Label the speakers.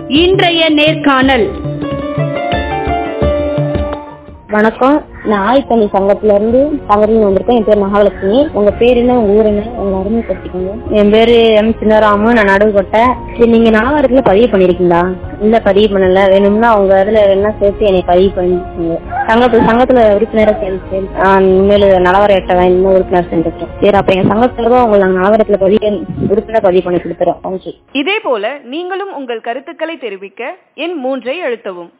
Speaker 1: இன்றைய நேர்காணல்
Speaker 2: வணக்கம் நான் ஆய்த்தண்ணி சங்கத்துல இருந்து தங்கரின் வந்திருக்கேன் என் பேர் மகாலட்சுமி உங்க பேர் என்ன உங்க ஊர் என்ன உங்க அருமைப்படுத்திக்கோங்க என் பேரு எம் சின்னராமு நான் நடுவுக்கோட்டை சரி நீங்க நாலாயிரத்துல பதிவு பண்ணிருக்கீங்களா இல்ல பதிவு பண்ணல வேணும்னா உங்க இதுல என்ன சேர்த்து என்னை பதிவு பண்ணிருக்கீங்க சங்கத்துல சங்கத்துல உறுப்பினரை சேர்ந்து இனிமேல் நலவர எட்ட இன்னும் உறுப்பினர் சேர்ந்துருக்கேன் சரி அப்ப எங்க சங்கத்துல தான் உங்களை நாங்க நலவரத்துல பதிவு உறுப்பினர் பதிவு பண்ணி கொடுத்துறோம் தேங்க்யூ
Speaker 3: இதே போல நீங்களும் உங்கள் கருத்துக்களை தெரிவிக்க எண் மூன்றை அழுத்தவும்